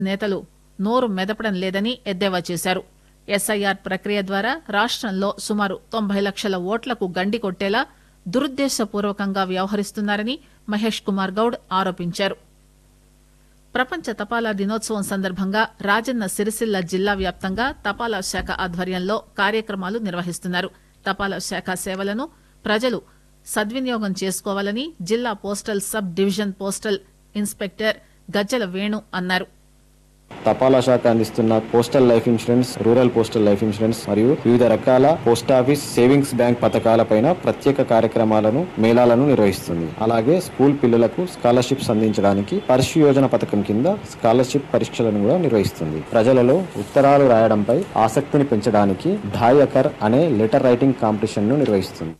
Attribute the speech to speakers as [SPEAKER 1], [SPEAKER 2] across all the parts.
[SPEAKER 1] నేతలు నోరు మెదపడం లేదని ఎద్దేవా చేశారు ఎస్ఐఆర్ ప్రక్రియ ద్వారా రాష్టంలో సుమారు తొంభై లక్షల ఓట్లకు గండి కొట్టేలా దురుద్దేశపూర్వకంగా వ్యవహరిస్తున్నారని మహేష్ కుమార్ గౌడ్ ఆరోపించారు ప్రపంచ తపాలా దినోత్సవం సందర్భంగా రాజన్న సిరిసిల్ల జిల్లా వ్యాప్తంగా తపాలా శాఖ ఆధ్వర్యంలో కార్యక్రమాలు నిర్వహిస్తున్నారు తపాలా శాఖ సేవలను ప్రజలు సద్వినియోగం చేసుకోవాలని జిల్లా postal sub division postal inspector Gajjala Venu అన్నారు
[SPEAKER 2] తపాలా శాఖ అందిస్తున్న postal life insurance rural postal life insurance మరియు వివిధ రకాల పోస్ట్ ఆఫీస్ సేవింగ్స్ బ్యాంక్ పథకాలపైన ప్రత్యేక కార్యక్రమాలను మేళాలను నిర్వహిస్తుంది అలాగే స్కూల్ పిల్లలకు స్కాలర్షిప్స్ అందించడానికి పరిశు యోజన పథకం కింద స్కాలర్షిప్ పరీక్షలను కూడా నిర్వహిస్తుంది ప్రజలలో ఉత్తరాలు రాయడంపై ఆసక్తిని పెంచడానికి ఢాయకర్ అనే లెటర్ రైటింగ్ కాంపిటీషన్ ను నిర్వహిస్తుంది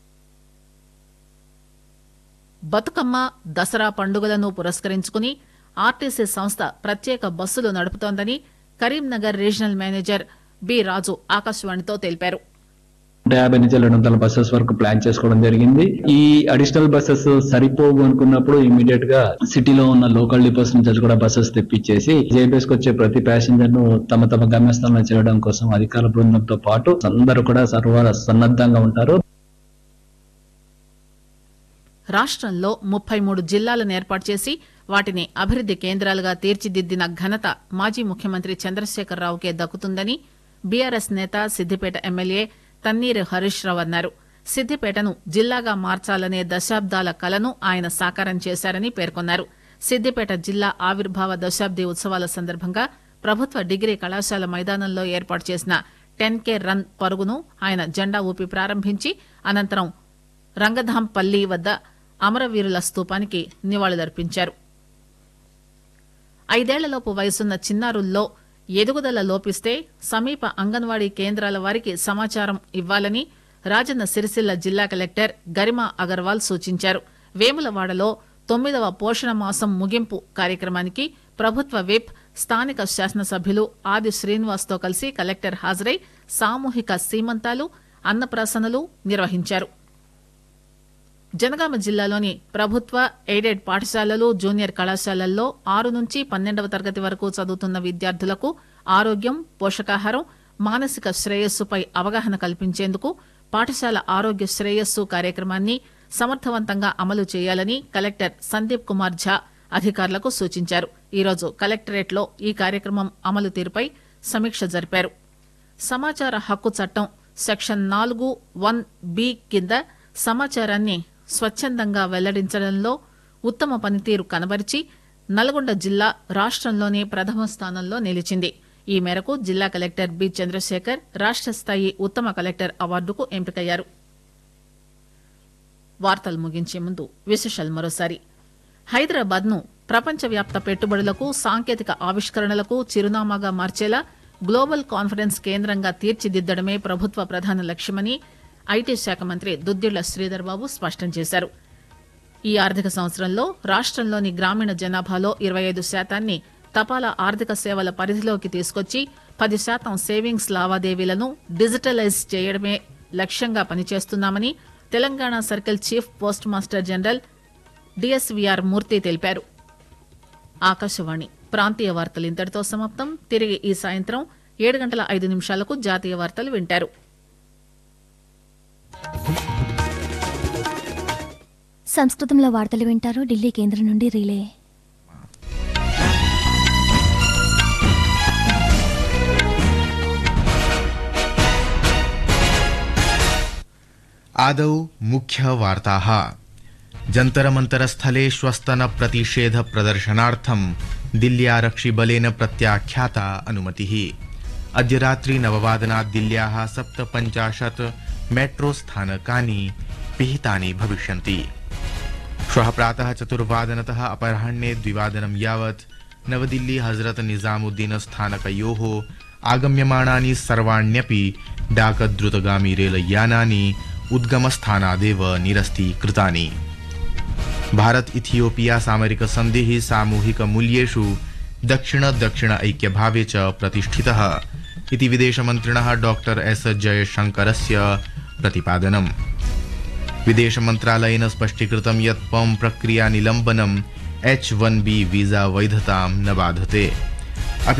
[SPEAKER 1] బతుకమ్మ దసరా పండుగలను పురస్కరించుకుని ఆర్టీసీ సంస్థ ప్రత్యేక బస్సులు నడుపుతోందని Karimnagar regional manager B Raju ఆకాశవాణితో తెలిపారు
[SPEAKER 3] నూట యాభై నుంచి రెండు వందల బస్సెస్ వరకు ప్లాన్ చేసుకోవడం జరిగింది ఈ అడిషనల్ బస్సెస్ సరిపోవు అనుకున్నప్పుడు ఇమీడియట్ గా సిటీలో ఉన్న లోకల్ డిపోస్ నుంచి కూడా బస్సెస్ తెప్పించేసి జేబీఎస్ కి వచ్చే ప్రతి ప్యాసింజర్ ను తమ తమ గమ్యస్థానంలో చేరడం కోసం అధికార బృందంతో పాటు అందరూ కూడా సర్వ సన్నద్ధంగా ఉంటారు
[SPEAKER 1] రాష్టంలో ముప్పై మూడు జిల్లాలను ఏర్పాటు చేసి వాటిని అభివృద్ది కేంద్రాలుగా తీర్చిదిద్దిన ఘనత మాజీ ముఖ్యమంత్రి చంద్రశేఖరరావుకే దక్కుతుందని బీఆర్ఎస్ నేత సిద్దిపేట ఎమ్మెల్యే తన్నీరు హరీష్ రావు అన్నారు సిద్దిపేటను జిల్లాగా మార్చాలనే దశాబ్దాల కలను ఆయన సాకారం చేశారని పేర్కొన్నారు సిద్దిపేట జిల్లా ఆవిర్భావ దశాబ్ది ఉత్సవాల సందర్భంగా ప్రభుత్వ డిగ్రీ కళాశాల మైదానంలో ఏర్పాటు చేసిన టెన్ కే రన్ పరుగును ఆయన జెండా ఊపి ప్రారంభించి అనంతరం రంగధాంపల్లి వద్ద అమరవీరుల స్తూపానికి నివాళులర్పించారు ఐదేళ్లలోపు వయసున్న చిన్నారుల్లో ఎదుగుదల లోపిస్తే సమీప అంగన్వాడీ కేంద్రాల వారికి సమాచారం ఇవ్వాలని రాజన్న సిరిసిల్ల జిల్లా కలెక్టర్ గరిమా అగర్వాల్ సూచించారు వేములవాడలో తొమ్మిదవ పోషణ మాసం ముగింపు కార్యక్రమానికి ప్రభుత్వ విప్ స్థానిక శాసనసభ్యులు ఆది శ్రీనివాస్తో కలిసి కలెక్టర్ హాజరై సామూహిక సీమంతాలు అన్నప్రాసనలు నిర్వహించారు జనగామ జిల్లాలోని ప్రభుత్వ ఎయిడెడ్ పాఠశాలలు జూనియర్ కళాశాలల్లో ఆరు నుంచి పన్నెండవ తరగతి వరకు చదువుతున్న విద్యార్థులకు ఆరోగ్యం పోషకాహారం మానసిక శ్రేయస్సుపై అవగాహన కల్పించేందుకు పాఠశాల ఆరోగ్య శ్రేయస్సు కార్యక్రమాన్ని సమర్థవంతంగా అమలు చేయాలని కలెక్టర్ సందీప్ కుమార్ ఝా అధికారులకు సూచించారు ఈరోజు కలెక్టరేట్లో ఈ కార్యక్రమం అమలు తీరుపై సమీక్ష జరిపారు సమాచార హక్కు చట్టం సెక్షన్ నాలుగు వన్ బి కింద సమాచారాన్ని స్వచ్ఛందంగా వెల్లడించడంలో ఉత్తమ పనితీరు కనబరిచి నల్గొండ జిల్లా రాష్టంలోనే ప్రథమ స్థానంలో నిలిచింది ఈ మేరకు జిల్లా కలెక్టర్ బి చంద్రశేఖర్ రాష్ట స్థాయి ఉత్తమ కలెక్టర్ అవార్డుకు ఎంపికయ్యారు వార్తలు ముగించే ముందు విశేషాలు మరోసారి హైదరాబాద్ ను ప్రపంచవ్యాప్త పెట్టుబడులకు సాంకేతిక ఆవిష్కరణలకు చిరునామాగా మార్చేలా గ్లోబల్ కాన్ఫరెన్స్ కేంద్రంగా తీర్చిదిద్దడమే ప్రభుత్వ ప్రధాన లక్ష్యమని ఐటీ శాఖ మంత్రి దుద్దిళ్ల శ్రీధర్ బాబు స్పష్టం చేశారు ఈ ఆర్థిక సంవత్సరంలో రాష్టంలోని గ్రామీణ జనాభాలో ఇరవై ఐదు శాతాన్ని తపాలా ఆర్థిక సేవల పరిధిలోకి తీసుకొచ్చి పది శాతం సేవింగ్స్ లావాదేవీలను డిజిటలైజ్ చేయడమే లక్ష్యంగా పనిచేస్తున్నామని Telangana circle chief post master general DSVR Murthy తెలిపారు ఆకాశవాణి ప్రాంతీయ వార్తలు ఇంతటితో సమాప్తం తిరిగి ఈ సాయంత్రం ఏడు గంటల ఐదు నిమిషాలకు జాతీయ వార్తలు వింటారు
[SPEAKER 4] సంస్కృతంలో వార్తలు వింటారు ఢిల్లీ కేంద్రం నుండి రిలే
[SPEAKER 5] आदौ मुख्यवार्ताः जन्तरमन्तरस्थले श्वस्तनप्रतिषेधप्रदर्शनार्थं दिल्ल्यारक्षिबलेन प्रत्याख्याता अनुमतिः अद्य रात्रि नववादनात् दिल्ल्याः सप्तपञ्चाशत् मेट्रो स्थानकानि पिहितानि भविष्यन्ति श्वः प्रातः चतुर्वादनतः अपराह्णे द्विवादनं यावत् नवदिल्ली हजरत निजामुद्दीन स्थानकयोः आगम्यमाणानि सर्वाण्यपि डाकद्रुतगामी रेलयानानि उद्गमस्थानादेव निरस्तीकृतानि भारत इथियोपिया सामरिक सन्धिः सामूहिकमूल्येषु दक्षिण दक्षिण ऐक्यभावे च प्रतिष्ठितः इति विदेशमन्त्रिणः डॉक्टर एस जयशङ्करस्य प्रतिपादनम् विदेशमन्त्रालयेन स्पष्टीकृतं यत् पम् प्रक्रिया निलम्बनम् एच वन बी वीजा वैधतां न बाधते